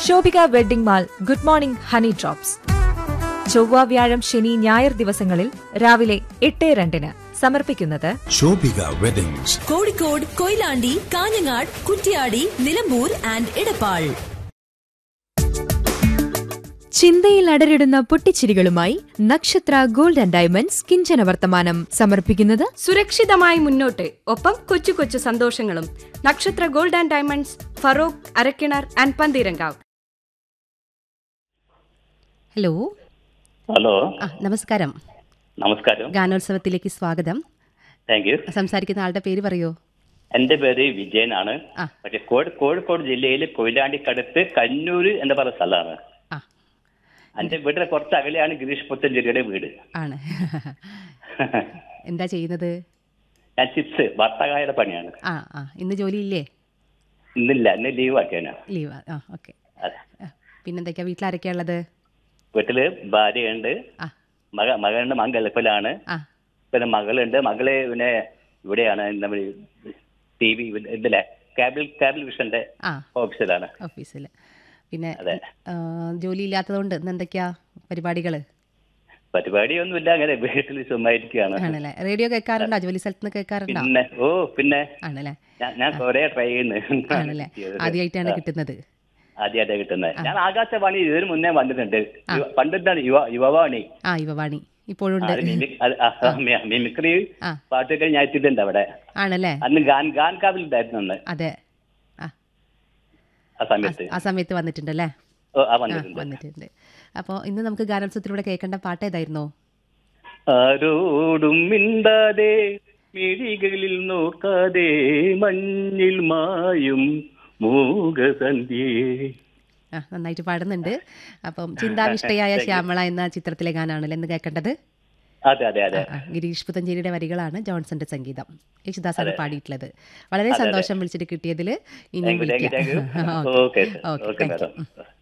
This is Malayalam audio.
Shobhika wedding mall good morning honey drops ചൊവ്വ വ്യാഴം ശനി ഞായർ ദിവസങ്ങളിൽ രാവിലെ എട്ട് രണ്ടിന് സമർപ്പിക്കുന്നത് ശോഭിക വെഡിങ്സ് കോഴിക്കോട് കൊയിലാണ്ടി കാഞ്ഞങ്ങാട് കുറ്റ്യാടി നിലമ്പൂർ ആൻഡ് ഇടപ്പാൾ ചിന്തയിൽ അടരിടുന്ന പൊട്ടിച്ചിരികളുമായി നക്ഷത്ര ഗോൾഡ് ആൻഡ് ഡയമണ്ട്സ് കിഞ്ചന വർത്തമാനം സമർപ്പിക്കുന്നത് സുരക്ഷിതമായി മുന്നോട്ട് ഒപ്പം കൊച്ചു കൊച്ചു സന്തോഷങ്ങളും Nakshatra gold and diamonds Feroke Arakkinar and Pantheerankavu hello hello ആ നമസ്കാരം നമസ്കാരം ഗാനോത്സവത്തിലേക്ക് സ്വാഗതം താങ്ക് യു സംസാരിക്കുന്ന ആളുടെ പേര് പറയോ എന്റെ പേര് വിജയനാണ് ആ. പക്ഷെ കോഴി- കോഴിക്കോട് ജില്ലയിൽ കൊയിലാണ്ടിക്കടുത്ത് കന്നൂര് എന്ന് പറയുന്ന സ്ഥലമാണ് ആ എന്റെ വീട്ടിലെ കുറച്ച് അകലെയാണ് ഗിരീഷ് പുത്തഞ്ചേരിയുടെ വീട് ആണ് എന്താ ചെയ്യുന്നത് ഞാൻ ചിപ്സ് ഭർത്താകായുടെ പണിയാണ് ആ ആ ഇന്ന് ജോലിയില്ലേ ഇന്നില്ല ഇന്ന് ലീവ് ആക്കിയാണ് ലീവ് ആ ഓക്കെ അതെ പിന്നെന്തൊക്കെയാ വീട്ടിലാരൊക്കെയാ ഉള്ളത് വീട്ടില് ഭാര്യയുണ്ട് ആ മക മകളുണ്ട് മകൻ ഗൾഫിലാണ് ആ പിന്നെ മകളുണ്ട് മകള് പിന്നെ ഇവിടെയാണ് നമ്മൾ ടി വി ഇതിലെ കേബിൾ കേബിൾ വിഷന്റെ ആ ഓഫീസിലാണ് ഓഫീസിൽ പിന്നെ അതെ. ആ, ജോലി ഇല്ലാത്തതുകൊണ്ട് ഇന്ന് എന്തൊക്കെയാ പരിപാടികൾ പരിപാടിയൊന്നുമില്ല അങ്ങനെ വീട്ടിൽ ചുമ്മായിരിക്കുകയാണ് ആണല്ലേ റേഡിയോ കേൾക്കാറുണ്ടോ ജോലി സ്ഥലത്ത് നിന്ന് കേൾക്കാറുണ്ടോ പിന്നെ ഓ പിന്നെ ആണല്ലേ ഞാൻ ഞാൻ കൊറേ ട്രൈ ചെയ്യുന്നു ആണല്ലേ ആദ്യമായിട്ടാണ് കിട്ടുന്നത് ആദ്യമായിട്ടാ കിട്ടുന്നത് ഞാൻ ആകാശവാണി ഇതിനു മുന്നേ വന്നിട്ടുണ്ട് യുവ- പണ്ടിട്ടാണ് യുവ യുവവാണി ആ യുവവാണി ഇപ്പോഴുണ്ട് അത് മിമി- അത് ആ, ആ, മി- മിമിക്രി ആ. പാട്ടൊക്കെ ഞാൻ എത്തിയിട്ടുണ്ട് അവിടെ ആണല്ലേ അന്ന് ഗാൻ ഗാൻ കാവിൽ ഉണ്ടായിരുന്നു അന്ന് അതെ ആ ആ സമയത്ത് ആ സമയത്ത് വന്നിട്ടുണ്ടല്ലേ ഓ ആ ആ വന്നിട്ടുണ്ട് വന്നിട്ടുണ്ട് അപ്പോൾ ഇന്ന് നമുക്ക് ഗാനോത്സവത്തിലൂടെ കേൾക്കേണ്ട പാട്ട് ഏതായിരുന്നോ ആരോടും മിണ്ടാതെ മിഴികളിൽ നോക്കാതെ മഞ്ഞിൽ മായും മൂകസന്ധ്യേ ആ നന്നായിട്ട് പാടുന്നുണ്ട് അപ്പം ചിന്താവിഷ്ടയായ ശ്യാമള എന്ന ചിത്രത്തിലെ ഗാനാണല്ലോ എന്ന് കേൾക്കേണ്ടത് അതെ അതെ അതെ ആ, ഗിരീഷ് പുത്തഞ്ചേരിയുടെ വരികളാണ് ജോൺസന്റെ സംഗീതം യേശുദാസാണ് പാടിയിട്ടുള്ളത് വളരെ സന്തോഷം വിളിച്ചിട്ട് കിട്ടിയതിൽ ഇനി thank you thank you thank you വിളിക്കാം okay okay okay thank you madam